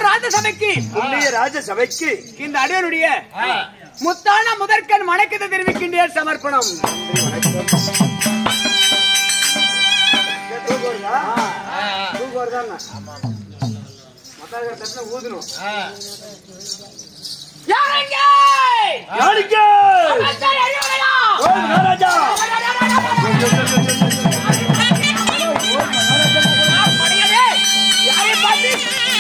ராஜசபைக்கு புண்ணிய ராஜ சபைக்கு இந்த அடியனுடைய முத்தான முதற்கண் வணக்கத்தை தெரிவிக்கின்றேன் சமர்ப்பணம் தூக்கு வருதா? தூக்கு வருதான்னு. மத்தாக்கிற தட்டுல ஊதணும். யாரங்க யாருக்கு? அமைச்சர் அறிவுரையா? ஓ, மகாராஜா. அப்படியே, யாரை பார்த்து?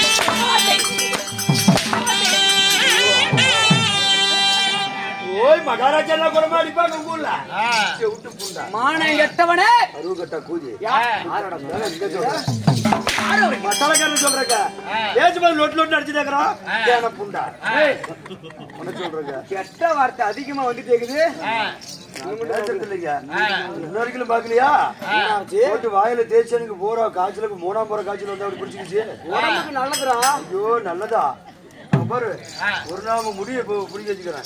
ஓய் மகாராஜா எல்லாம் குரமா அடிப்பாங்க உங்க ஊர்ல சே, விட்டு பூண்டா. மானம் கெட்டவனே அருவு கட்டா கூதி யார்? யாரோட மேல இங்க சொல்றேன். யாரு அவன்? மசாலாக்காரன் சொல்றேங்க ஏச்சு போது லொட்டு லொட்டு அடிச்சுட்டாக்குறான் கேன புண்டா உன்ன சொல்றேங்க கெட்ட வார்த்தை அதிகமா வந்துட்டே இருக்குது பேசுறது இல்லைங்க இன்ன வரைக்கும் பாக்கலையா போட்டு வாயில தேய்ச்சி எனக்கு போற காய்ச்சலுக்கு மூணாம் போற காய்ச்சல் வந்து அப்படி பிடிச்சிக்கிச்சு உடம்புக்கு நல்லதுடா ஐயோ நல்லதா அங்க பாரு ஒரு நாம முடிய பிடிக்க வச்சுக்கிறேன்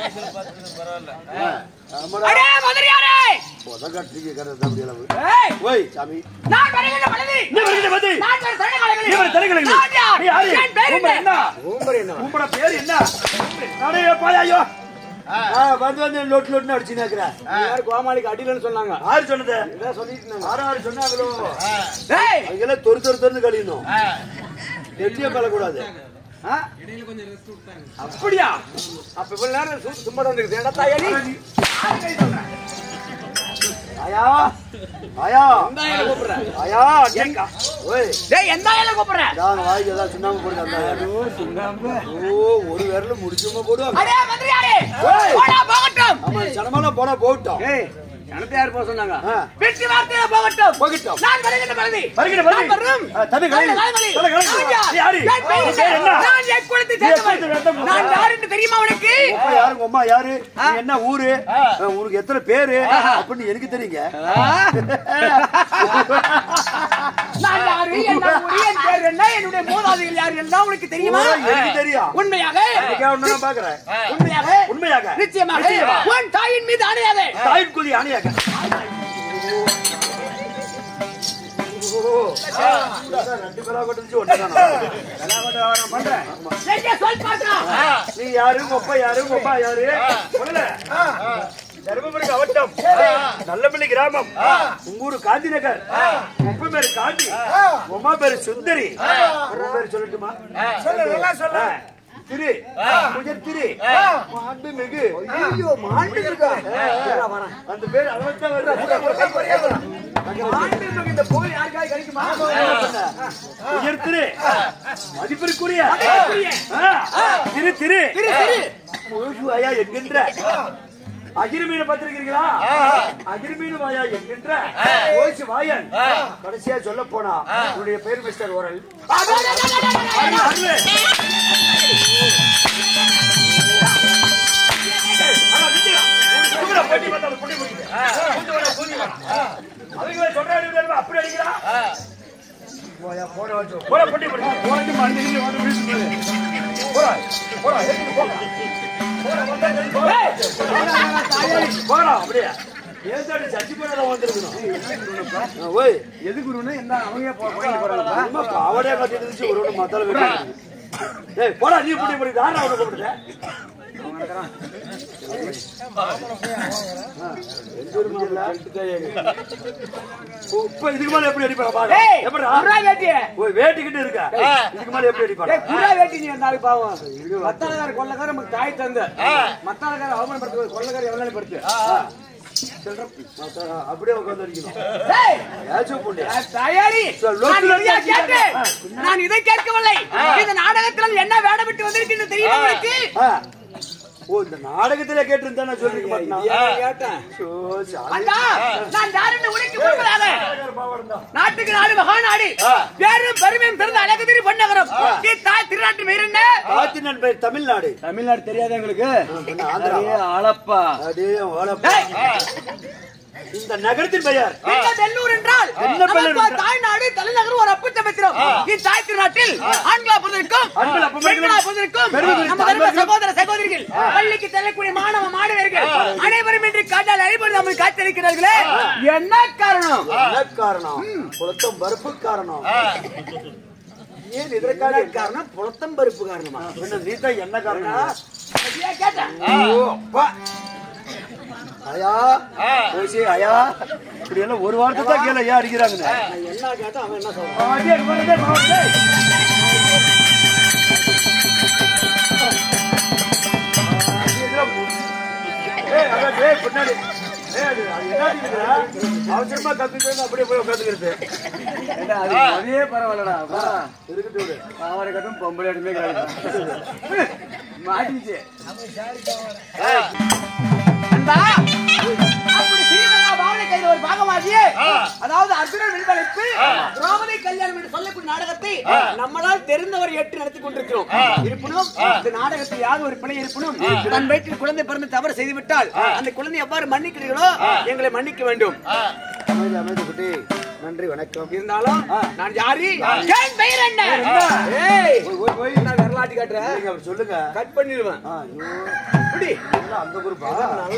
ஆமாடா அடே மதுரையாரே புத கட்டிக்கு கறது அப்படி அளவு ஏய் ஓய் சாமி நான் வருகின்ற பொழுது நீ வருகின்ற பொழுது? நான் ஒரு சரணகாலங்களில் நீ ஒரு சரணகாலங்களில்? நான் யார்? நீ யாரு? என் பேர் உன் பேர் என்ன? என்ன? உங்களோட பேர் என்ன அடே பாயா ஐயோ ஆ, வந்து வந்து லொட்டு லொட்டுன்னு அடிச்சு நிக்கிறேன் யார் கோமாளிக்கு அடியிலன்னு சொன்னாங்க யாரு சொன்னது இதான் சொல்லிட்டு இருந்தாங்க. யாரும் யாரு சொன்னாங்களோ ஏய் அங்கெல்லாம் தொறு தொறு தொறுன்னு கழியணும் நெத்திய கலக்கூடாது ஆ? அப்படியா அப்ப இவ்வளவு நேரம் சு- சும்மா தான் இருக்குது ஏன்டா தாயாரி ஆயா ஆயா எந்த ஆயில கூப்பிடுற ஆயா அக்கா ஓய் டேய் எந்த ஆயில கூப்பிடுற நான் வாய்க்கு ஏதாவது சுண்ணாம்பு போடுங்க அந்த ஆயா. ஓ ஒரு விரல முடிச்சுமா போடுவாங்க அடே மதுரையாரே ஏய். போடா போகட்டும் ஆமா சனமான போனா போகட்டும் ஏய் எனக்கு யார் போக சொன்னாங்க ஆ. வெற்றி வார்த்தையில போகட்டும் போகட்டும். நான் வருகின்ற பொழுது வருகின்ற பொழுது. நான் வரும். ஆ, தம்பி, கலை. நான் கலை. தலை, கலை. நான் யார்? நீ யாரு? என் பெயர் உன் பேர் என்ன? என்ன? நான் என் குலத்தை நீ என் சேர்ந்தவன். குலத்தை சேர்ந்தவன். நான் யாருன்னு தெரியுமா உனக்கு அப்பா யாரு உங்க அம்மா யாரு நீ என்ன ஊரு அஹ், உனக்கு எத்தனை பேரு அப்படின்னு எனக்கு தெரியுங்க நான் யாரு என்ன ஊரு என் பேர் என்ன என்னுடைய மூதாதைகள் யாரு எல்லாம் உனக்கு தெரியுமா எனக்கு தெரியும் உண்மையாக இன்னைக்கே ஒண்ணு நான் பாக்குறேன் உண்மையாக உண்மையாக நிச்சயமாக நிச்சயமா. உன் தாயின் மீது அணையாக தாயின் கூலி அணையாக ஓ, ரெண்டு பேரா கொட்டுச்சு ஒண்ணுதானா? பண்றேன் எங்கே சொல் பார்க்கலாம் நீ யாரு உங்க அப்பா யாரு உங்க அப்பா யாரு சொல்லல தருமபுரி மாவட்டம் நல்லப்பள்ளி கிராமம் உங்க ஊரு காந்தி நகர் உங்க அப்பா பேரு காந்தி உங்க அம்மா பேரு சுந்தரி உங்க பேரு சொல்லட்டுமா சொல்ல திரு கொஞ்சம் திரு மாண்பு மிகு ஐயோ மாண்பு மிகு அந்த பேர் அளவுதான் வருது ஆண்களுக்கு இந்த போய் யாருக்காவது கிடைக்குமா உயர் திரு மதிப்பிற்குரிய மதிப்பிற்குரிய. ஆ, திரு திரு திரு, திரு. முழுசு வாயா என்கின்ற அகிர்மீன பார்த்திருக்கிறீங்களா அகிர்மீன வாயா என்கின்ற ஓய்ச்சி வாயன் கடைசியா சொல்ல போனா உன்னுடைய பேர் மிஸ்டர் ஓரல் அருள், அருள். ஏய், அண்ணா, நிறுத்துங்க. தூக்குடா, போட்டி பார்த்தா அந்த புள்ளி முடியுது. கூட்டு வாடா, கூட்டி வாடா. அவங்க சொல்றாங்க, இவங்க அப்படி அடிக்கிறா போயா, போடா, வச்சு. போடா, பொட்டி போடு. போட்டு மண்டையில வந்து வீசுது. போடா, போடா, எடுத்துட்டு போடா. போடா, வந்தா சரி, போடா. போடா, அப்படியே. ஏசாடி சச்சி போடாத வந்திருக்கணும். ஆ, ஓய், எது குருன்னு என்ன அவங்க போயிட்டு போறாங்க சும்மா பாவாடையா கட்டிட்டு இருந்துச்சு, ஒரு ஒண்ணு மத்தால வெட்டி இருக்குது. ஏய், போடா, நீ புடி, புடி. யாரா அவனை கூப்பிடுற? எந்த ஒரு மாப்பிள்ளை? இப்ப இதுக்கு மேல எப்படி அடிப்பாங்க பாரு. ஏய் எப்படிடா? குரா வேட்டி ஓய், வேட்டிக்கிட்டு இருக்க. இதுக்கு மேல எப்படி அடிப்பாங்க? ஏய் குரா வேட்டி நீ இருந்தாலும் பாவம் மத்தாளக்கார கொள்ளக்கார நமக்கு தாய் தந்த மத்தாளக்கார அவமானப்படுத்து கொள்ளக்கார எவ்வளவு படுத்து மத்த- அப்படியே உட்கார்ந்து அடிக்கணும். ஏய் ஏச்சும் புண்ணிய. தயாரி சார், நான் லோக்கல்ல இதையா இருந்து கேட்டேன் ஆ. நான் இதை கேட்கவில்லை இந்த நாடகத்தில் என்ன வேடம் விட்டு வந்திருக்கின்ற தெரியுமா உங்களுக்கு ஆ. ஓ இந்த நாடகத்திலே கேட்டிருந்தா நான் சொல்லிருக்க மாட்டேனா? கேட்டேன் சோ, சாமி. அண்ணா நான் யாருன்னு உனக்கு முன்பதாக நாடகர் பாவாடம் தான். நாட்டுக்கு நாடு மகாநாடு ஆ. பேரும் பெருமையும் பிறந்த அழகுதிரி பொன்னகரம் நீ தாய் திருநாட்டு மீர் என்ன காத்தினன் பேர் தமிழ்நாடு தமிழ்நாடு தெரியாத எங்களுக்கு பின்ன ஆந்திரா. அளப்பா அடே, ஓலப்பா. இந்த நகரத்தின் பெயர் என்ன வெள்ளூர் என்றால் என்ன வெள்ளூர் நமக்கு என்றால்? தாய்நாடு தலைநகர் ஒரு அப்புத்த பத்திரம் இந்த தாய் திருநாட்டில் ஆண்களா பிறந்திருக்கும் ஆண்களா பிறந்திருக்கும். பெண்களா பிறந்திருக்கும் பெருமைகள் நம்ம தர்ம தாய்மார்கள். சகோதர சகோதரிகள் பள்ளிக்கு செல்லக்கூடிய மாணவ மாணவர்கள் அனைவரும் இன்று காட்டால் அனைவரும் நம்மை காத்திருக்கிறார்களே என்ன காரணம் என்ன காரணம் குளத்தம் பருப்பு காரணம் ஏன் இதற்காக என்ன காரணம் புலத்தம் பருப்பு காரணமா என்ன நீ தான் என்ன காரணம் சரியா கேட்டேன் ஓ, அப்பா. ஐயா ஓசி ஐயா இப்படி எல்லாம் ஒரு வாரத்தை தான் கீழே ஐயா அடிக்கிறாங்க நான் என்ன கேட்டேன் அவன் என்ன சொல்றான் அதே வரதே மாவட்டே ஏய் அதான் டேய் பின்னாடி ஏய் அது அது என்னடி இருக்குடா? அவசரமா கத்துட்டு அப்படியே போய் உட்காந்துக்கிறது ஏண்டா, அது அதே பரவாயில்லடா வா. இருக்கட்டும் விடு. அவரை கட்டும் பொம்பளை இடமே மாட்டிச்சு அன்பா, அப்படி ஸ்ரீரங்கா பாவனை கையில் ஒரு பாகமாகி, அதாவது அர்ஜுனன் வில்வளைப்பு, திரௌபதி கல்யாணம் என்று சொல்லக்கூடிய நாடகத்தை நம்மளால் தெரிந்தவர் ஏற்று நடத்தி கொண்டிருக்கிறோம் இருப்பினும் இந்த நாடகத்தில் யாரும் ஒரு பிழை இருப்பினும் தன் வயிற்றில் குழந்தை பிறந்து தவறு செய்துவிட்டால் அந்த குழந்தை எவ்வாறு மன்னிக்கிறீர்களோ எங்களை மன்னிக்க வேண்டும் அமைதி அமைதி குட்டி நன்றி வணக்கம் இருந்தாலும் நான் யாரு என் பெயர் என்ன ஏய், போய் போய் நான் வரலாட்டி காட்டுறேன் நீங்க அப்படி சொல்லுங்க கட் பண்ணிடுவேன் ஆ, ஐயோ, இப்படி எல்லாம் அந்த குரூப்பா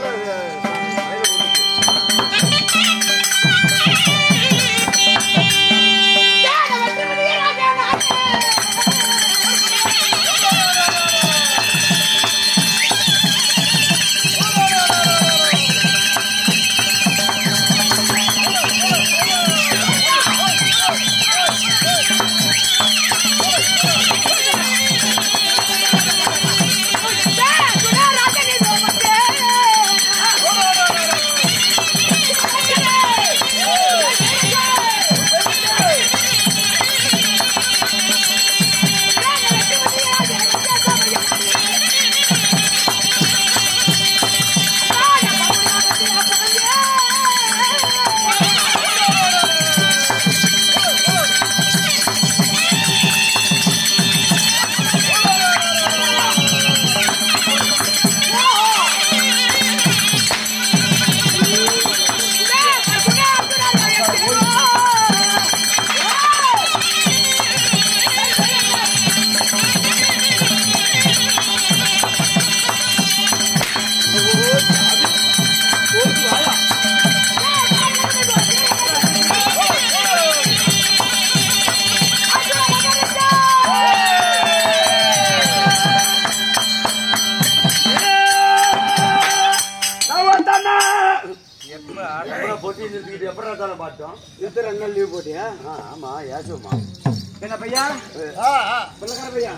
பொட்டி நிறுத்திக்கிட்டு எப்படா தானே பார்த்தோம் இத்தனை ரெண்டு நாள் லீவ் போட்டியா ஆ, ஆமா ஏசுமா என்ன பையா பிள்ளைக்கார பையா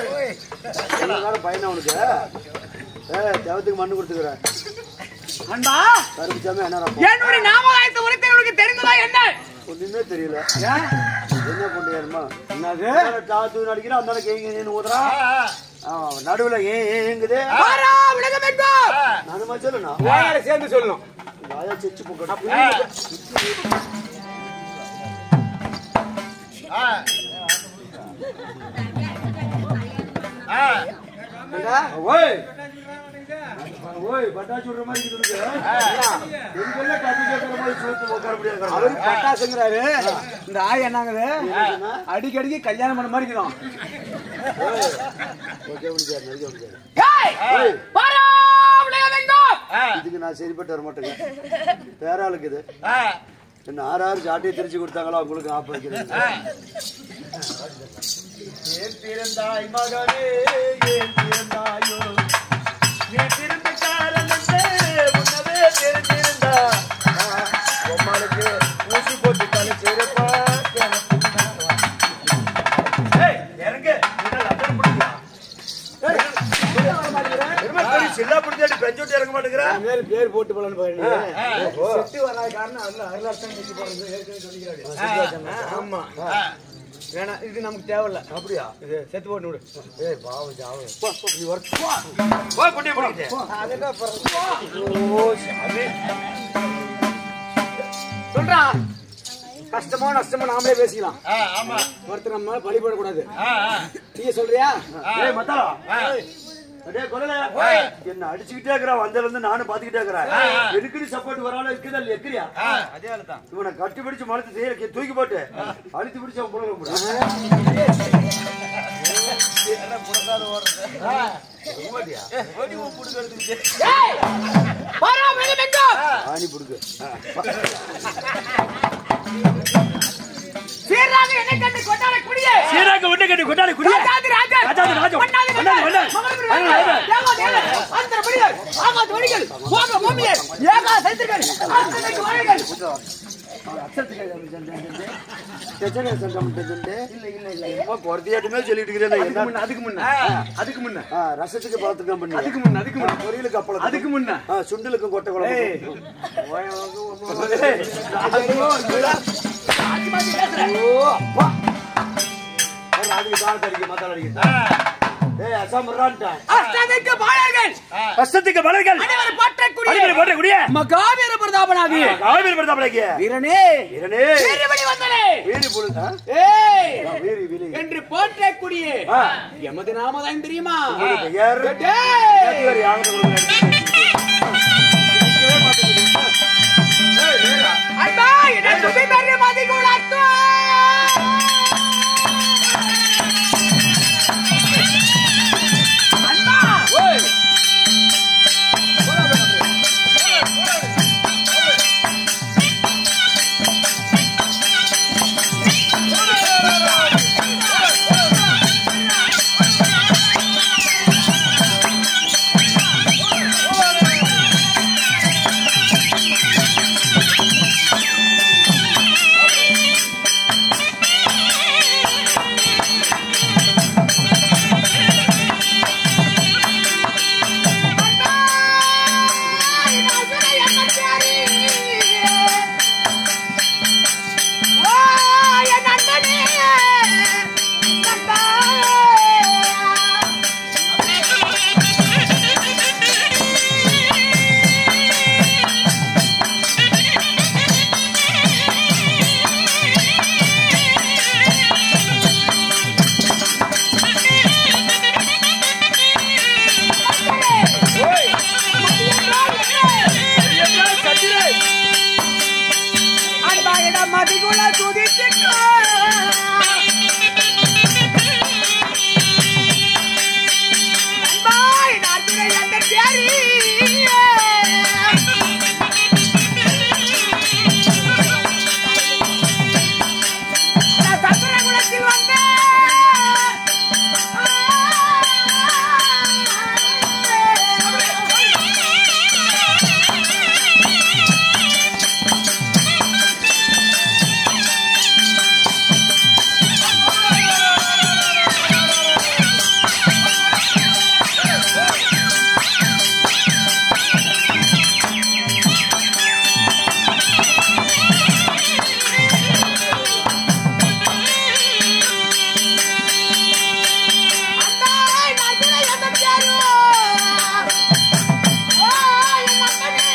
எல்லாரும் பையனா உனக்கு ஏ தேவத்துக்கு மண்ணு கொடுத்துக்கிறேன் அன்பா கருப்பிச்சாமி என்ன என்னுடைய நாமகாயத்தை உரைத்த உனக்கு தெரிந்ததா என்ன ஒண்ணுமே தெரியல ஏன் என்ன பண்ணியாருமா என்னது தாத்து நடிக்கிறா அந்த கேங்க ஊதுறா நடுவுல ஏ ஏங்குது வாரா விலகம் என்போம் நானுமா சொல்லணும் வாயால சேர்ந்து சொல்லணும் வாயா செச்சு போக்கணும் ஏண்டா? ஓய் ஓய் பட்டாசு விடுற மாதிரி இருக்குது எங்கெல்லாம் கத்தி கேட்கற மாதிரி சூத்து உட்கார முடியாது அவரு பட்டாசுங்கிறாரு இந்த ஆய் என்னங்குது அடிக்கடிக்கு கல்யாணம் பண்ண மாதிரி இருக்குதான் ஓகே முடியாது நடிக்க முடியாது ஏய் வாரா விலகம் என்போம் இதுக்கு நான் சரிப்பட்டு வர மாட்டேங்க வேற ஆளுக்கு இது என்ன ஆறு ஆறு சாட்டியை திரிச்சு கொடுத்தாங்களோ உங்களுக்கு ஆப்பு வைக்கிறேன் ஏன் பிறந்தாய் மகனே ஏன் பிறந்தாயோ நீ பிறந்த காரணத்தை முன்னவே தெரிஞ்சிருந்தா உம்மாளுக்கு ஊசி போட்டு தலை சிறப்பா இறங்க சில்லா பிடிச்சாடி பெஞ்சோட்டி இறங்க மாட்டேங்கிறேன் என் மேல பேர் போட்டு போலன்னு பாருங்க செட்டு வராத காரணம் அதுல அருளாட்டம் கட்டி போறது ஏற்கனவே சொல்லிக்கிறாரு ஆமா வேணாம் இது நமக்கு தேவையில்ல அப்படியா இது செத்து போட்டு விடு ஏய் பாவம் ஜாவம் நீ ஒர்க் போ போ குட்டி பிடிக்கிட்டு அதுதான் ஓ சாமி சொல்றான் கஷ்டமோ நஷ்டமோ நாமளே பேசிக்கலாம் ஒருத்தர் நம்ம மேல பழி போடக்கூடாது நீங்க சொல்றியா ஏய் மத்தா அடே கொல்லல என்ன அடிச்சுக்கிட்டே இருக்கறான் வந்தல இருந்து நானும் பாத்துக்கிட்டே இருக்கறேன் எனக்கு சப்போர்ட் வரால இருக்குதா இல்ல எக்கறியா அதே ஆளுதான் இவனை கட்டி பிடிச்சு மரத்து தேயில தூக்கி போட்டு அழுத்தி பிடிச்சு அவன் புடல போடு ஏய் வாரா விலகம் என்போம் ஆணி புடுக்கு சீராக என்னை கண்டு கொண்டாடக்கூடிய சீராக விட்டு கொண்டாடி குடிய ராஜாதி ராஜா ராஜாதி ராஜா. மன்னாதி மன்னாதி மன்னர் மன்னர். மகனுக்கு மகனுக்கு ராஜா ராஜா. தேவா தேவர் அந்தர படிகள் ஆகாத வடிகள் போக பூமியர் ஏகா சைத்திர்கள் அத்தனைக்கு வழிகள் குறையாட்டுமே சொல்லிட்டு இருக்கிறேன் அதுக்கு முன்ன அதுக்கு முன்ன அதுக்கு முன்ன ரசத்துக்கு பழத்துக்கு பண்ணி அதுக்கு முன்ன அதுக்கு முன்ன பொரியலுக்கு அப்பளம் அதுக்கு முன்ன ஆ, சுண்டலுக்கு கொட்டை குழம்பு ஏய். மாத்தி மாத்தி பேசுறேன் அதுக்கு கால் கடிக்க மத்தால் அடிக்க ஏய் அசாமரான்ட்டான் அஷ்டதிக்கு பாடல்கள் கஷ்டத்துக்கு மலர்கள் அனைவரும் போற்றக்கூடிய அடிப்படை போட்ட குடிய மகாவீர பிரதாபனாகி காவிரி பிரதாபலைக்கு வீரனே வீரனே வீரமணி வந்தனே வீரி புழுதா ஏய் வீரி விழி என்று போற்றக்கூடிய ஆ. எமது நாமதான் தெரியுமா உங்களுடைய பெயர் டேய். வேறு யாரும் கொடுக்கல. அண்ணா என்ன சுத்தி பெரிய மதிக்குள் அத்தோ அண்ணா ஓய் அன்பாயிடம் மதிக்குள்ள துதித்துக்கோ அன்பாய் நாட்டினை எந்த பேரி சத்திர குலத்தில் வந்த அன்பாய் நாட்டினை எந்த பேரி ஓ என் அப்பனே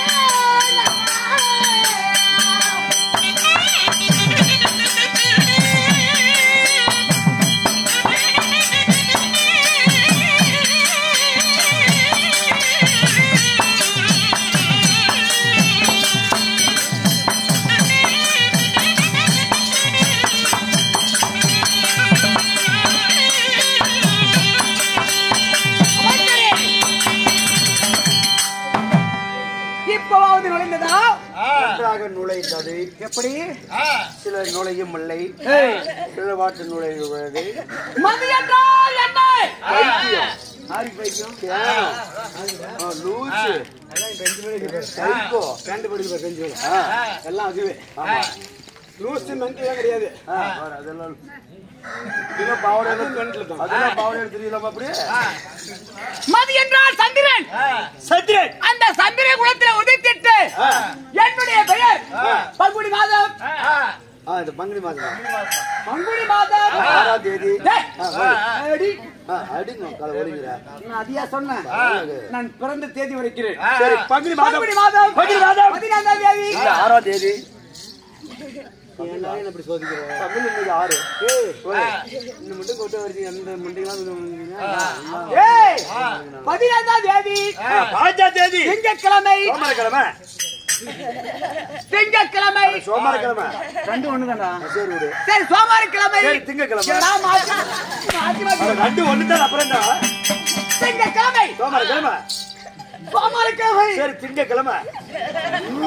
இப்பவாவது நுழைந்ததா நன்றாக நுழைந்தது எப்படி சில நுழையும் இல்லை சில வாட்டு நுழைவது மதியத்தால் என்னை பைத்தியம் ஆரி பைக்கும் தியானம். ஆ, லூசு அதான் பெஞ்சு மேலே சைக்கோ பேண்ட் படிக்கிற பெஞ்சு மேலே ஆ, எல்லாம் அதுவே ஆமா லூஸ் மென்டெல்லாம் கிடையாது ஆ, பாரு, அதெல்லாம் இதெல்லாம் பாவடையில பெண்ட்ல தான் அதெல்லாம் பாவனை தெரியலாமா அப்படியே மதி என்றால் சந்திரன் சத்யன் அந்த சந்திர குலத்தில் உதித்திட்டு என்னுடைய பெயர் பங்குனி மாதம் ஆ இந்த பங்குனி மாதம் பங்குனி மாதம் ஆறாம் தேதி டேய், ஆ, வாடி. அடி, ஆ, அடிங்க காலை ஒளிங்கிற நான் அதியா சொன்னேன் நான் பிறந்த தேதி வரைக்கிறேன் சரி பங்குனி மாதம் பங்குனி மாதம் பங்குனி மாதம் பதினான்காம் தேதி இல்ல, ஆறாம் தேதி ஏன்டா என்ன இப்படி சோதிக்கிற பங்குனி இன்னைக்கு ஆறு இந்த மட்டும் கொட்ட வரிசை அந்த மண்டிலாம் ஏய் பதினைந்தாம் தேதி ஆ, பாஞ்சாம் தேதி திங்கட்கிழமை சோமரக்கிழமை திங்கட்கிழமை சோமரக்கிழமை ரெண்டு ஒண்ணுதான்டா சரி விடு சரி சோமவாரக்கிழமை சரி திங்கக்கிழமை ஏடா, மாத்தி மாத்தி மாத்தி. அது ரெண்டு ஒண்ணு தான் அப்புறம் என்ன திங்கட்கிழமை சோமரக்கிழமை சோமவாரக்கிழமை சரி திங்கக்கிழமை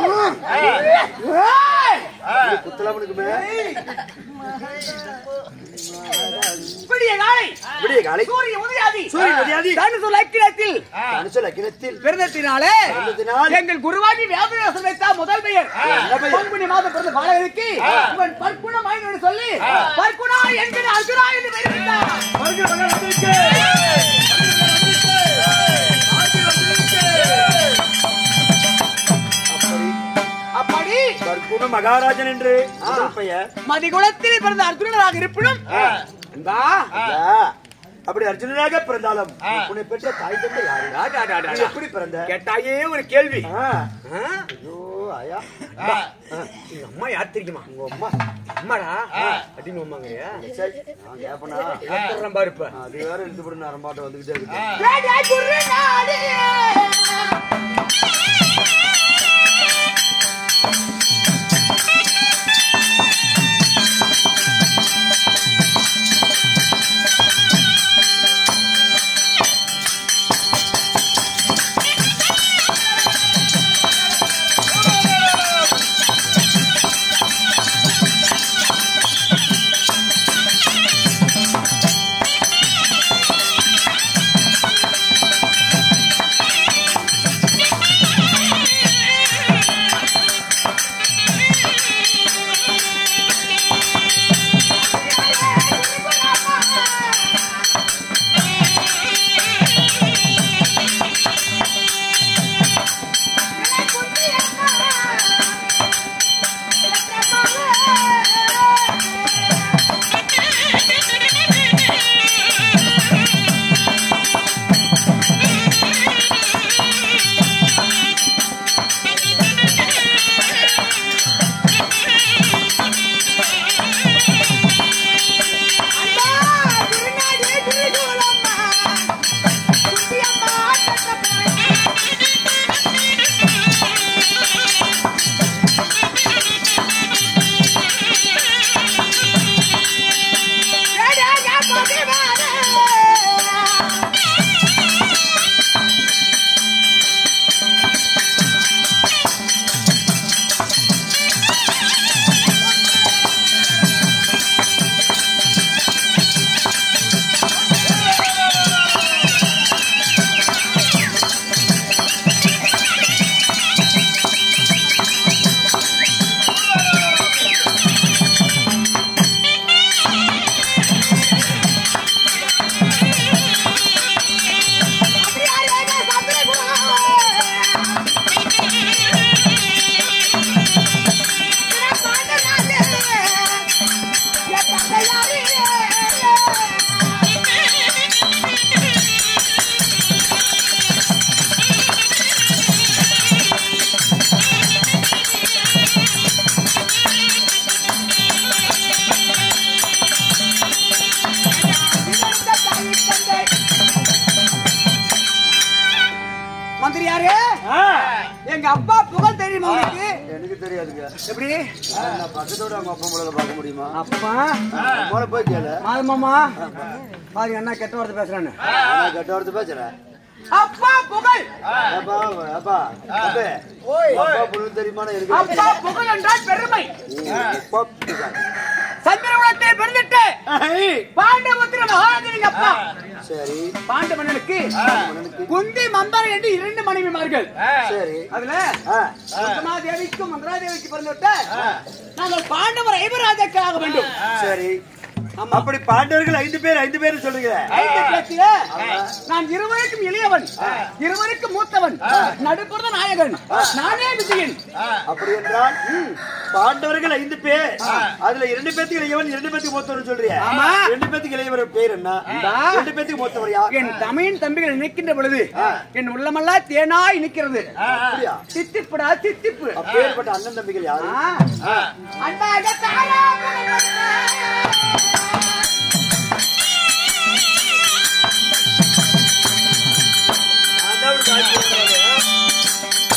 ஏய்! இது குத்தலாமனுக்குமே விடிய காலை விடிய காலை சூரிய உதயாதி சூரிய உதயாதி. தனுசு லக்கினத்தில் தனுசு லக்கினத்தில் பிறந்ததினாலே பிறந்ததினால் எங்கள் குருவாகி வியாபாரம் வைத்தா முதல் பெயர் என்ன பெயர்? பங்குனி மாதம் பிறந்த பாலகருக்கு இவன் பற்குண மாயினு சொல்லி பற்குணா என்கிற அர்ஜுனா என்று பெயர் வைத்தார் வருக மகன் வந்திருக்கு. அப்படி அப்படி கற்குண மகாராஜன் என்று முதல் பெயர் மதிகுலத்தில் பிறந்த அர்ஜுனனாக இருப்பினும் அன்பா, ஐயா, அப்படி அர்ஜுனனாக பிறந்தாலும் உன்னை பெற்ற தாய் தந்தை யாரு டா, டா, டா, டா. நீ எப்படி பிறந்த கேட்டாயே ஒரு கேள்வி ஆ. ஆ? ஐயோ ஆயா எங்க அம்மா யார் தெரியுமா உங்க அம்மா அம்மாடா அப்படின்னு அம்மாங்கறியா சரி, நான் கேப்பனா சொல்றேன் பாரு இப்ப அது வேற எடுத்து போட்டு நரம்பாட்டம் வந்துகிட்டே இருக்கு ராஜா குருநாதே. மந்திரியாரு ஆ, எங்க அப்பா புகழ் தெரியுமா உங்களுக்கு எனக்கு தெரியாதுங்க எப்படி நான் பக்கத்தோட அவங்க அப்பா மூலம் பார்க்க முடியுமா அப்பா மூல போய் கேளு மாதமாமா பாருங்க என்ன கெட்ட வார்த்தை பேசுறான்னு நான் கெட்ட வார்த்தை பேசுறேன் அப்பா புகழ் அப்பா அப்பா அப்பே அப்பா புல் தெரியுமா எனக்கு அப்பா புகழ் என்றால் பெருமை அப்பா புகழ். சந்திரகுலத்தை பிறந்துட்டு ஐ, பாண்டபுத்திர மகாராஜனின் அப்பா சரி பாண்டவனுக்கு மன்னனுக்கு குந்தி மந்தார் என்று இரண்டு மனைவிமார்கள் சரி அதுல ஆ, தேவிக்கும் மந்திராதேவிக்கு பிறந்துவிட்ட நாங்கள் பாண்டவர் ஐவராஜாக்களாக வேண்டும் சரி அப்படி பாண்டவர்கள் ஐந்து பேர் ஐந்து பேர் சொல்றீங்க ஐந்து பேச்சில நான் இருவருக்கும் இளையவன் இருவருக்கும் மூத்தவன் நடுப்புற நாயகன் நானே விஜயன் அப்படி என்றால் பாண்டவர்கள் ஐந்து பேர் அதுல இரண்டு பேத்துக்கு இளையவன் இரண்டு பேத்துக்கு மூத்தவர் சொல்றியா ஆமா. ரெண்டு பேத்துக்கு இளையவர் பேர் என்ன இந்தா. ரெண்டு பேத்துக்கு மூத்தவர் யார் என் தமையின் தம்பிகள் நினைக்கின்ற பொழுது என் உள்ளமெல்லாம் தேனாய் நிற்கிறது அப்படியா தித்திப்புடா தித்திப்பு அப்பேற்பட்ட அண்ணன் தம்பிகள் யாரு ஆ. அண்ணாக தாரா நான் தான் ஒரு காட்சி சொல்றேன்.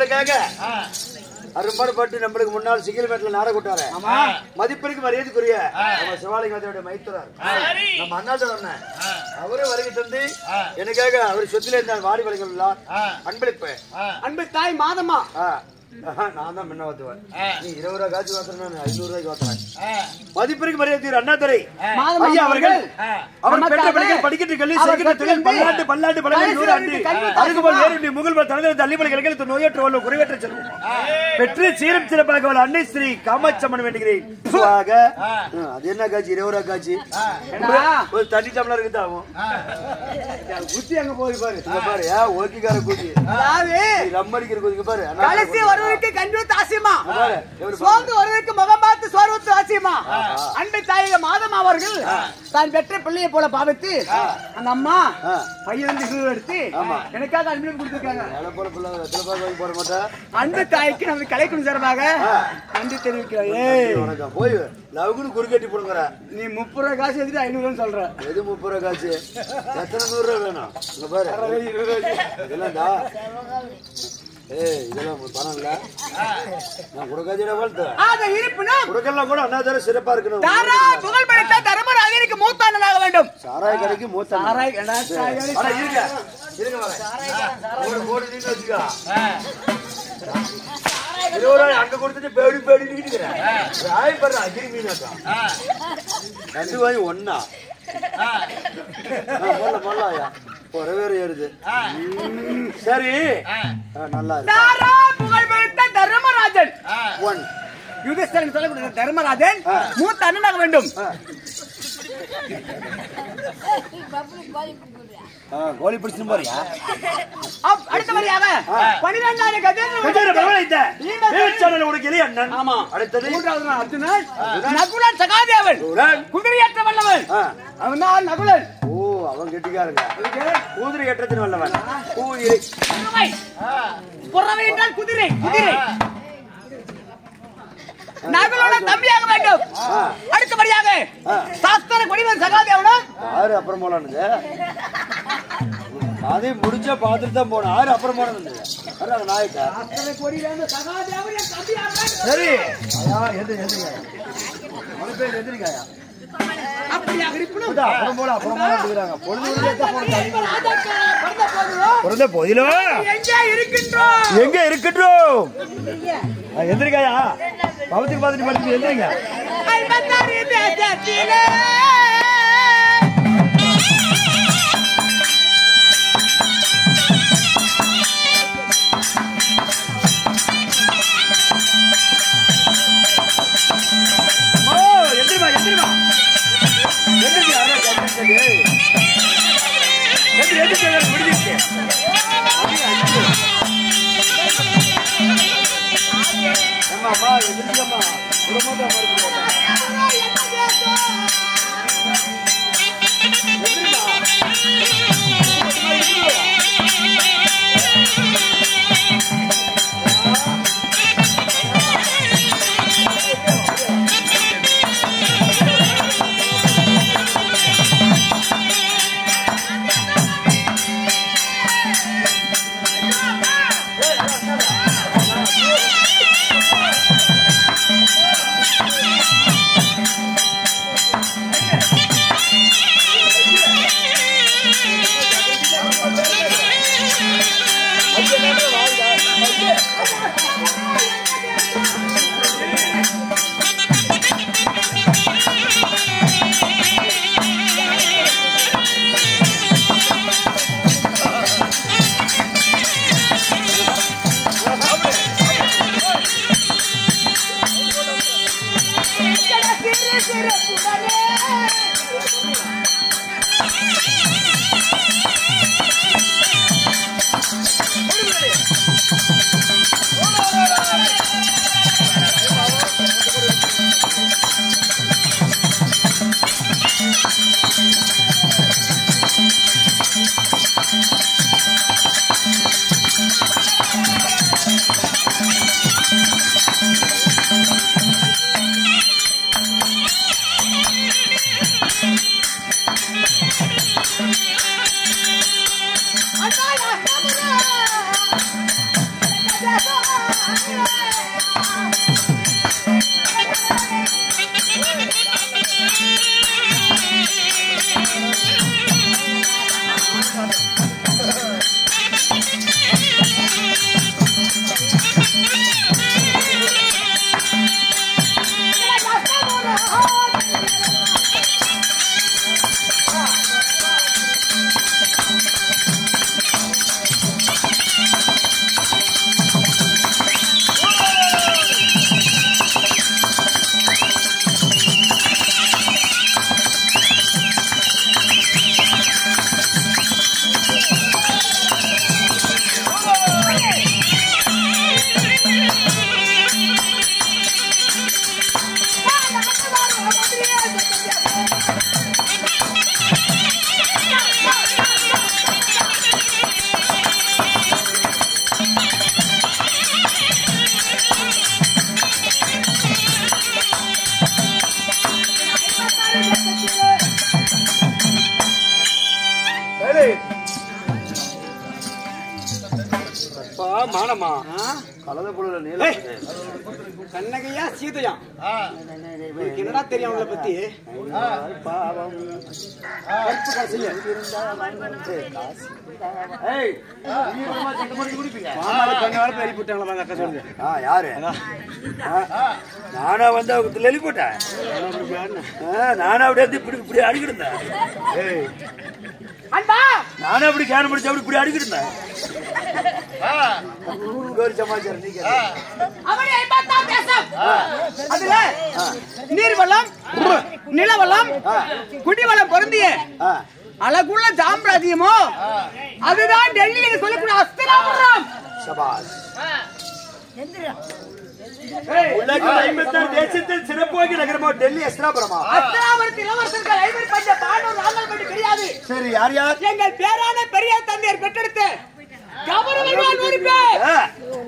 நம்மளுக்காக அரும்பாடுபட்டு நம்மளுக்கு முன்னால் சிங்கிள் மேட்ல நாட கூட்டாரு மதிப்பிற்கு மரியாதைக்குரிய நம்ம சிவாலிங்கத்தோட மைத்துறார் நம்ம அண்ணாத்த அண்ணன் அவரும் வருகை தந்து எனக்காக அவர் சொத்துல இருந்த வாடி வழங்கலாம் அன்பளிப்பு அன்பு தாய் மாதம்மா ஆ. ஆஹா, நான் தான் முன்ன வாத்துவேன் நீ இருபது ரூபாய் காய்ச்சி வாத்துறேன் நான் ஐநூறு ரூபாய்க்கு வாத்துறேன் மதிப்பிற்கு மரியாதை அண்ணாதுரை மாதம்மா ஐயா அவர்கள் அவர் நமக்காக பெற்ற பிள்ளைகள் படிக்கட்டு கல்வி அவர் செய்கிற தொழில் கற்று பல்லாண்டு பல்லாண்டு பல்லாண்டு கல்வி நூறு ஆண்டு செய்து கல்வி அதுக்கும்போல் ஏறி முகழ்வர் தலைவர் தள்ளிமலை கிழக்கில் நோயற்ற வல்ல குறைவற்ற செல்வம் பெற்று சீரம் சிறப்பாக வல்ல அன்னை ஸ்ரீ காமாட்சம்மன் வேண்டுகிறேன் சுவாக. ஆ, அது என்ன காட்சி இருபது ரூபாய் காட்சி ஏண்டா? ஒரு தண்ணி டம்ளர் இருக்குது ஆகும் புத்தி அங்க போய் பாரு இங்க பாரு ஏன் ஓக்கிக்கார கூட்டி அதாவது ரம் அடிக்கிற கூட்டி பாரு அண்ணா, கடைசி ஒருவருக்கு கண்டு தாசியமா இங்க பாரு எவரு சோர்ந்து ஒருவருக்கு முகம் பார்த்து சோர்வு தாசியமா அன்பு தாயக மாதம் அவர்கள் தான் பெற்ற பிள்ளையை போல பாவித்து அந்த அம்மா ஆ. பையன் வந்து இவ்வளவு எடுத்து எனக்காக அன்பு கொடுத்திருக்காங்க வேலை போல பிள்ளை வெத்தலை பாக்கு வாங்கி போட மாட்டேன் அன்பு தாய்க்கு நமது கலைக்கும் சார்பாக நன்றி தெரிவிக்கிறேன் ஏய், வணக்கம் போய் லவுக்குன்னு குறுக்கட்டி போடுங்கிற நீ முப்பது ரூபாய் காசு எடுத்துட்டு ஐநூறுன்னு சொல்ற எது முப்பது ரூபா காசு எத்தனை நூறு ரூபா வேணும் இங்க பாரு இதெல்லாம்டா ஏய் இதெல்லாம் ஒரு பணம் இல்ல நான் குடுக்காதிட வாழ்த்து ஆக இருப்பினும் குடுக்கலாம் கூட அண்ணாதார சிறப்பா இருக்கணும் தாரா புகழ் படைத்த தர்மராஜனுக்கு மூத்தாண்டனாக வேண்டும் சாராய கடைக்கு மூத்த தாராய் கடா தாயாரி ஆனா இருங்க இருங்க வரேன் ஒரு கோடி நீங்க வச்சுக்கோ இருபது ரூபாய் அங்க கொடுத்துட்டு பேடி பேடி நீட்டுக்கிறேன் ராய் பண்ற அகிரி மீனாக்கா ரெண்டு வாய் ஒன்னா மொல்ல மொல்லாயா ஒரவேறு ஏறுது ம், சரி ஆ, நல்லா இருக்கு தாரா புகழ் படைத்த தர்மராஜன் ஒன் யுதிஷ்டரன் சொல்லக்கூடிய தர்மராஜன் மூத்த அண்ணனாக வேண்டும் கோழி பிடிச்சுன்னு போறியா அப்- அடுத்தபடியாக பனிரெண்டாயிரம் கஜேந்திர கஜேந்திர பகவனைத்த நீங்க பேச்சாளர் உனக்கு எளிய அண்ணன் ஆமா அடுத்தது மூன்றாவது நாள் அர்ஜுனன் நகுலன் சகாதேவன் சூரன். குதிரையேற்ற வல்லவன் ஆ. அவன் தான் நகுலன் ஓ அவன் கெட்டிக்காருங்க குதிரை ஏற்றத்தின் வல்லவன் குதிரை குறவை குறவை என்றால் குதிரை குதிரை நகுலோட தம்பியாக வேண்டும் அடுத்தபடியாக சாஸ்திர கொடிவன் சகாதேவனும் ஆறு அப்புறம் போலான்னு அதே முடிஞ்சா பார்த்துட்டு தான் போனோம் ஆறு அப்புறம் போனது அதான் நாயக்கா சாஸ்திர கொடிவன் சகாதேவன் என் தம்பியாக வேண்டும் சரி ஐயா எது எதுங்க மழை பேர் எதிரிக்காயா அப்படியாக இருப்பினும் அப்புறம் போல அப்புறம் போல எடுக்கிறாங்க பொழுது விடியத்தான் போன ராஜாக்கள் பிறந்த போதிலும் பிறந்த போதிலோ எங்கே இருக்கின்றோம் எங்க இருக்கட்டும் எந்திரிக்காயா பவத்துக்கு பார்த்துட்டு பார்த்துட்டு எந்திரிங்க ஐம்பத்தாறு தேசத்திலே ஓ எந்திரிமா எந்திரிமா எந்திரிச்சு அதான் எந்திரிச்சு எந்திரி எந்திரிச்சு முடிஞ்சிருச்சு அம்மா அம்மா எந்திரிச்சம்மா குடும்பத்தை மறுத்து சரி. அப்பா, மானமா கலந்த புழுல நீளம் கண்ணகையா சீதையா உனக்கு என்னடா தெரியும் அவங்கள பத்தி பாவம் கருப்பு காசுல. ஏய், நீ என்னம்மா சண்டை போட்டு குடிப்பீங்க? மாமாவை கொஞ்ச நேரம் பெரிய போட்டாங்களா வாங்க அக்கா சொல்லுது ஆ, யாரு ஆ, நானா வந்து அவங்க லெலி போட்டேன் ஆ, நானா அப்படியே வந்து இப்படி இப்படி அடிக்கிட்டு இருந்தேன் ஏய், அன்பா நானும் அப்படி கேன பிடிச்ச அப்படி இப்படி அடிக்கிட்டு இருந்தேன் இங்க ஒரு சமாச்சாரம் நீ கேளு. அவனை ஐம்பத்தா தேசம் அதுல நீர்வளம் நிலவளம் குடிவளம் பொருந்திய ஆ, அழகுள்ள சாம்ராஜ்யமோ அதுதான் டெல்லியில் சொல்லக்கூடிய அஸ்திராபுரம் சபாஷ் உலகில் ஐம்பத்தாறு தேசத்தில் சிறப்பாக நகரமா டெல்லி அஸ்திராபுரமா அஸ்திராபுரத்து இளவரசர்கள் ஐவர் பஞ்ச பாண்டவர் நாங்கள் மட்டும் கிடையாது சரி யார் யார் எங்கள் பேரான பெரிய தந்தையர் பெற்றெடுத்து கௌரவர்கள் நூறு பேர் ஆ,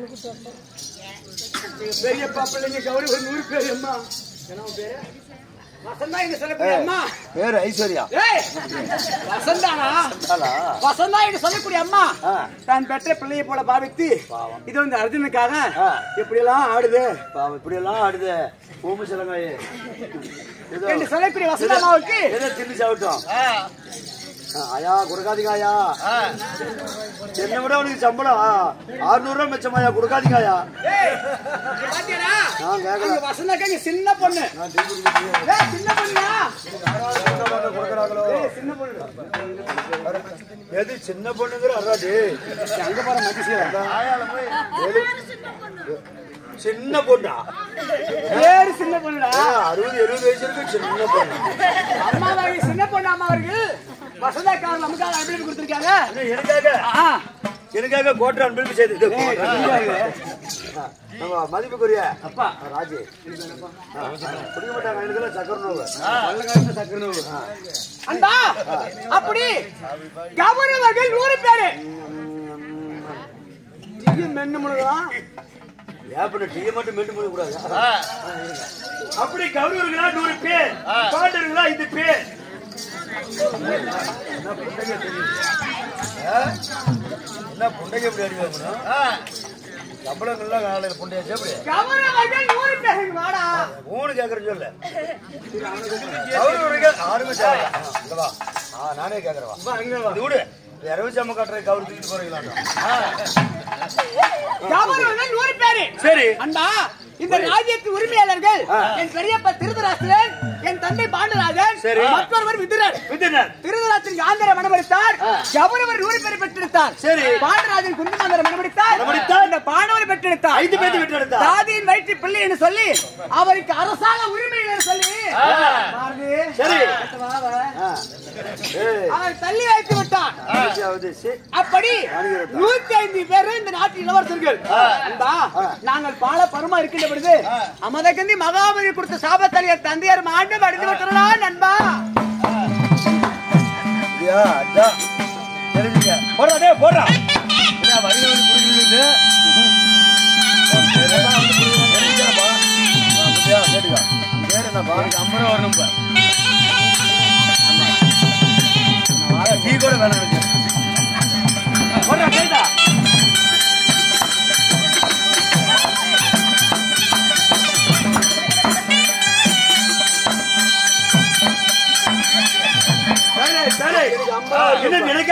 பெரிய பாப்பிள்ளைங்க கௌரவ நூறு பேர் அம்மா என்ன உன் பேரு வசந்தா என்று சொல்லக்கூடிய அம்மா பேரு ஐஸ்வர்யா ஏய் வசந்தானா ஆளா? வசந்தா என்று சொல்லக்கூடிய அம்மா ஆ. தான் பெற்ற பிள்ளையை போல பாவித்து இது வந்து அர்ஜுனுக்காக ஆ. எப்படி எல்லாம் ஆடுது பாவம், இப்படி எல்லாம் ஆடுது பூமி சிலங்காயே ஏதோ என்று சொல்லக்கூடிய வசந்தா அம்மாவுக்கு ஏதோ தின்னு சாப்பிட்டோம் ஆ, ஐயா கொடுக்காதீங்க ஐயா என்னை விட உனக்கு சம்பளம் ஆறுநூறு ரூபாய் மிச்சமாயா கொடுக்காதீங்க ஐயா ஏய், இங்க பாத்தியாடா? நான் கேட்கல. அங்க வசந்தாக்கா இங்க சின்ன பொண்ணு நான் டீ குடிக்கிறேன். ஏய், சின்ன பொண்ணுயா கொடுக்குறாங்களோ? ஏய், சின்ன பொண்ணு எது சின்ன பொண்ணுங்கிற அறாடி அங்க பாரு மகிழ்ச்சியா சின்ன பொண்ணா பேரு சின்ன பொண்ணுடா ஆ, அறுபது எழுபது வயசு இருக்கு சின்ன பொண்ணு அம்மா அவர்கள் சின்ன பொண்ணு அம்மா அவர்கள் வசந்தாக்காரர் நமக்காக அனுப்பி கொடுத்திருக்காங்க இன்னும் எனக்காக ஆ, எனக்காக கோட்டை அன்பளிப்பு செய்து இது ஏய், தெரியாது. ஆ, நம்ம மதிப்புக்குரிய அப்பா ஆ, ராஜு ஆ, குடிக்க மாட்டாங்க எனக்குலாம் சக்கர நோவு வெள்ளக்காரத்த சக்கரை நோவு. அண்டா அப்படி கௌரவர்கள் நூறு பேரு டீ மென்னு முழுதான் ஏப்பன டீயை மட்டும் மெட்டு முடிய கூடாது அப்படி கௌரவர்களா நூறு பேர் பாண்டவர்களா ஐந்து பேர் என்ன புண்டைக்கு எப்படி அடி வாங்கணும் சம்பளங்கள்லாம் காலையில் புண்டையாச்சு எப்படி கௌரவர்கள் நூறு பேர் இங்க வாடா மூணு கேட்கறேன் சொல்ல கௌரவர்கள் ஆறுமே தேவை இங்க வா ஆ நானே கேட்கறேன் வா வா, இங்க வா. இது விடு இரவு சம்ம கட்டுற கவுரு தூக்கிட்டு போறீங்களா கௌரவர்கள் நூறு பேரு சரி அண்டா இந்த ராஜ்யத்து உரிமையாளர்கள் என் பெரியப்பா திருதராஷ்டிரன் என் தந்தை பாண்டராஜன் சரி. மற்றொருவர் விதுரன் வித்தினர் திருதராஷ்டிரன் ஆந்திர மனமடித்தார் கௌரவர் நூறு பேரை பெற்றெடுத்தார் சரி. பாண்டராஜன் குந்தமாந்தர மனமடித்தார் மனமடித்தார். இந்த பாண்டவரை பெற்றெடுத்தார் ஐந்து பேர்த்து விட்டு எடுத்தா தாதியின் வயிற்று பிள்ளை என்று சொல்லி அவருக்கு அரசாங்க உரிமை என்று சொல்லி பாரதி, சரி. வா, வா. ஆ. ஏய், அவர் தள்ளி வைத்து விட்டார் ஆவது, சரி. அப்படி நூத்தி ஐந்து பேர் இந்த நாட்டு இளவரசர்கள் அன்பா, நாங்கள் பால பருமா இருக்கின்ற பொழுது அமதகந்தி மகாபலி கொடுத்த சாபத்தலையர் தந்தையார் மாண்டு அடைந்து விட்டுறா நண்பா ஐயா, அதான். தெரிஞ்சுக்க. போடுறா, டேய், போடுறா. என்ன, வரியில வந்து குடிக்கிறது? தெரிஞ்சுக்கப்பா. ஆ, புரியுதா? கேட்டுக்கோ. பேர் என்னப்பா? ஐம்பது ரூபா வரணும் இப்ப. ஆமா. நான் டீ கூட வேணாம் எனக்கு. போடுறா, கேட்டா.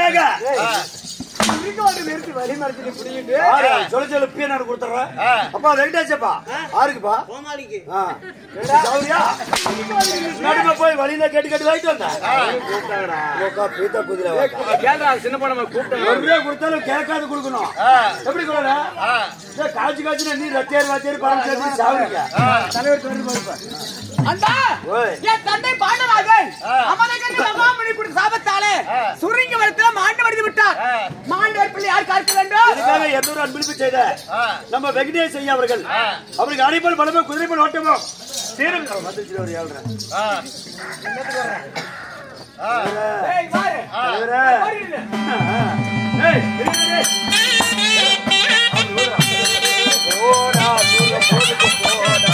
எதற்காக இருக்க வந்து நிறுத்தி வழி மறைச்சு பிடிக்கிட்டு ஆறு, சொல்லு சொல்லு பிய நான் கொடுத்துறேன் அப்பா வெங்கடேசப்பா ஆருக்குப்பா கோமாளிக்கு ஆ. சௌரியா நடுங்க போய் வழியில கேட்டு கேட்டு வாங்கிட்டு வந்தேன் உக்கா, பீத்தா குதிரை வாக்கா. கேட்டா சின்ன படம் கூப்பிட்டேன் ஒரு ரூபா கொடுத்தாலும் கேட்காது கொடுக்கணும் எப்படி கொடுக்கல காய்ச்சி காய்ச்சி நீ ரத்தியார் வாத்தியார் பணம் சேர்த்து சாவுங்க தலைவர் தோன்றி போயிருப்பேன் அண்டா ஓய். என் தந்தை பாண்டராஜன் அமரகண்ட மகாமணி கொடுத்த சாபத்தாலே சுருங்கி வரத்துல மாண்டு வடிந்து விட்டார் மாண்டவர் பிள்ளை யார் பார்க்க வேண்டும் இதுக்காக எண்ணூறு அன்பளிப்பு செய்த நம்ம வெங்கடேஷ் ஐயா அவர்கள் அவருக்கு அனைப்பல் பலமே குதிரைப்பல் ஓட்டமோ சீரம் வந்துச்சு ஒரு ஏழ்ரை ஏய் பாரு தலைவரே. ஓடிடு. ஏய், இரு, இரு, இரு. போடா, தூர போதுக்கு போடா.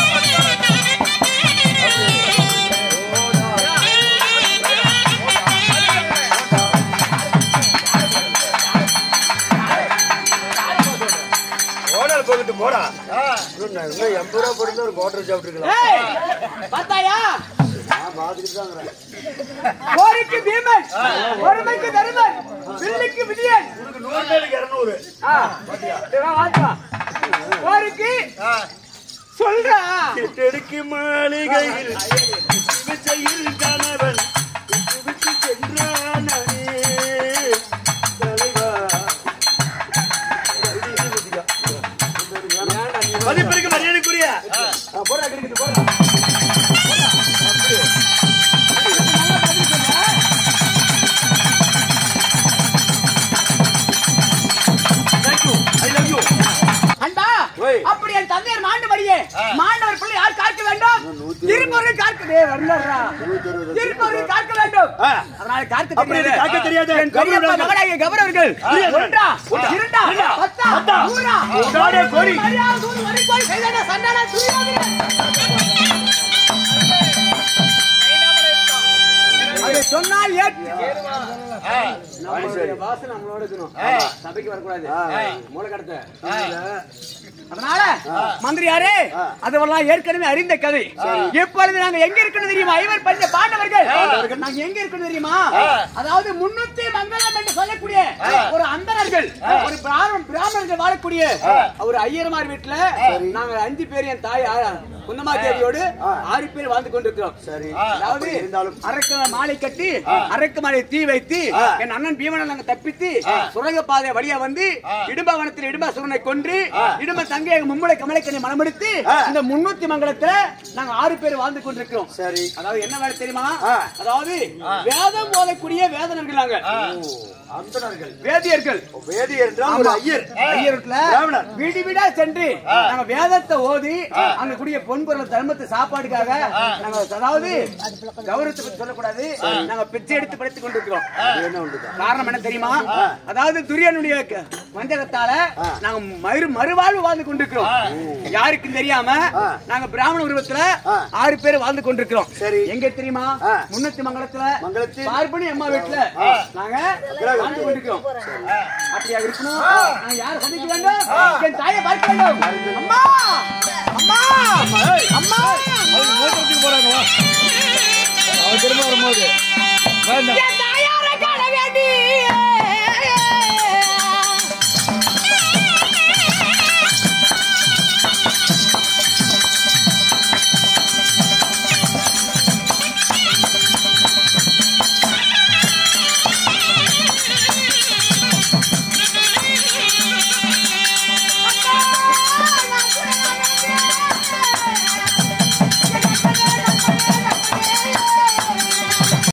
ஓடால் போகிட்டு போடா இன்னும் நான் இன்னும் எண்பது ரூபா போட்டு ஒரு கோட்டர் சாப்பிட்டுருக்கலாம் ஏய் பார்த்தாயா நான் பார்த்துக்கிட்டு தான் இருக்கிறேன். போருக்கு பீமன் ஒருமைக்கு தருமன் வில்லுக்கு விஜயன் உனக்கு நூறு பேருக்கு இருநூறு ஆ, இதெல்லாம் வாங்கிக்கோ. போருக்கு சொல்றா கெட்டெடுக்கு மாளிகையில் விஜயில் கணவன் விட்டு சென்றானே தலைவா மதிப்பிற்கு மரியாதைக்குரிய ஆ, போடா கிடைக்குது போடா Thank you. I love you. அண்டா ஓய். அப்படி என் தந்தையர் மாண்டபடியே மாண்டவர் பிள்ளை யார் காக்க வேண்டும் திருப்பொருள் காக்க டேய் வரலடா திருப்பொருள் காக்க வேண்டும் ஆ. அதனால காக்க அப்படி தெரியாது காக்க தெரியாது. என் பெரியப்பா கௌரவர்கள். மகனாகிய கௌரவர்கள் ஒன்றா இரண்டா பத்தா பத்தா. நூறா கோடி, கோடி. மரியாதை தூது வரைக்கும் செய்தான சண்டான துரியோதனன் அதை சொன்னால் ஏற்று நம்மளுடைய வாசனை நம்மளோட இருக்கணும் சபைக்கு வரக்கூடாது மூலக்கடத்தை அதனால மந்திரியாரே அதெல்லாம் ஏற்கனவே அறிந்த கதை இப்பொழுது நாங்க எங்க இருக்கணும் தெரியுமா ஐவர் பஞ்ச பாண்டவர்கள் நாங்க எங்க இருக்கணும் தெரியுமா அதாவது முன்னூத்தி மங்கலம் என்று சொல்லக்கூடிய ஒரு அந்தணர்கள் ஒரு பிராமண பிராமணர்கள் வாழக்கூடிய ஒரு ஐயர்மார் வீட்டுல நாங்க அஞ்சு பேர் என் தாய் ஆ- குந்தமா தேவியோடு ஆறு பேர் வாழ்ந்து கொண்டிருக்கிறோம் சரி அதாவது இருந்தாலும் அரக்க மாலை கட்டி அரக்க மாலை தீ வைத்து என் அண்ணன் பீமனை நாங்க தப்பித்து சுரங்க பாதை வழியா வந்து இடும்பாவனத்தில் இடும்பாசுரனை கொன்று இடும்ப தங்கை மும்முளை கமலைக்கண்ணை மனமெடுத்து இந்த முன்னூத்தி மங்கலத்துல நாங்க ஆறு பேர் வாழ்ந்து கொண்டிருக்கிறோம் சரி அதாவது என்ன வேலை தெரியுமா ஆ. அதாவது வேதம் போதக்கூடிய வேதனர்கள் நாங்க அந்தணர்கள் வேதியர்கள் வேதி என்றால் ஒரு ஐயர் ஐயர்ல பிராமணர். வீடு வீடா சென்று நாங்க வேதத்தை ஓதி அங்க கூடிய பொன்பொருள் தர்மத்தை சாப்பாடுக்காக நாங்க அதாவது கௌரவத்தை பத்தி சொல்லக்கூடாது நாங்க பிச்சை எடுத்து படித்துக் கொண்டிருக்கிறோம் என்ன உண்டுதான் காரணம் என்ன தெரியுமா அதாவது துரியனுடைய க- வஞ்சகத்தால நாங்க மறு மறுவாழ்வு வாழ்ந்து கொண்டிருக்கிறோம் யாருக்கும் தெரியாம நாங்க பிராமண உருவத்துல ஆறு பேர் வாழ்ந்து கொண்டிருக்கிறோம் சரி. எங்க தெரியுமா ஆ. முன்னூத்தி மங்கலத்துல மங்களத்தில் பார்ப்பனி அம்மா வீட்டுல நாங்க வாழ்ந்து கொண்டிருக்கிறோம் அப்படியா இருக்கணும் நான் யாரை சந்திக்க வேண்டும் என் தாயை பார்க்க வேண்டும் அம்மா அம்மா அம்மா அவங்க மூத்தத்துக்கு போறாங்க வா. அவன் திரும்ப வரும்போது வேண்டாம்